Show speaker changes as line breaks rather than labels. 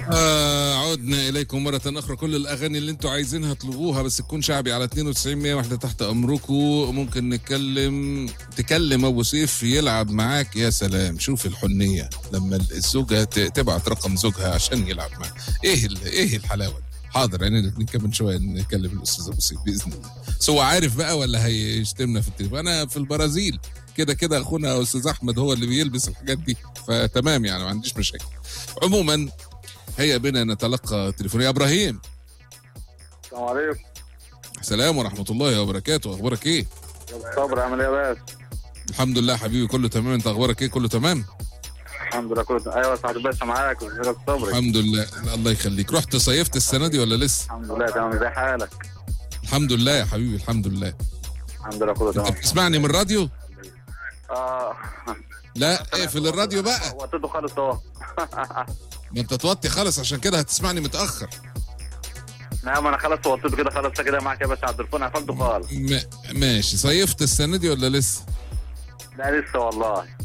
آه عدنا اليكم مره اخرى كل الاغاني اللي انتوا عايزينها اطلبوها بس تكون شعبي على 92 100 واحده تحت امركم ممكن نتكلم تكلم ابو سيف يلعب معاك يا سلام شوف الحنيه لما الزوجه ت- تبعت رقم زوجها عشان يلعب معاك ايه ال- ايه الحلاوه دي حاضر يعني الاثنين كمان شويه نكلم الاستاذ ابو سيف باذن الله بس هو عارف بقى ولا هيشتمنا في التليفون انا في البرازيل كده كده اخونا استاذ احمد هو اللي بيلبس الحاجات دي فتمام يعني ما عنديش مشاكل عموما هيا بنا نتلقى تليفونية ابراهيم
السلام عليكم
السلام ورحمه الله وبركاته اخبارك ايه
صبر عامل ايه يا باشا
الحمد لله حبيبي كله تمام انت اخبارك ايه كله تمام
الحمد لله كله تمام. ايوه سعد باشا معاك وزيرة صبري
الحمد لله الله يخليك رحت صيفت السنه دي ولا لسه
الحمد لله تمام زي حالك
الحمد لله يا حبيبي الحمد لله
الحمد لله كله
انت
تمام
بتسمعني من الراديو
اه
لا اقفل الراديو بقى
وطيته خالص اهو
ما انت توطي خالص عشان كده هتسمعني متاخر
نعم انا خلاص وطيته كده خلاص كده معاك يا باشا عبد الفون قفلته خالص
م- ماشي صيفت السنه دي ولا لسه
لا لسه والله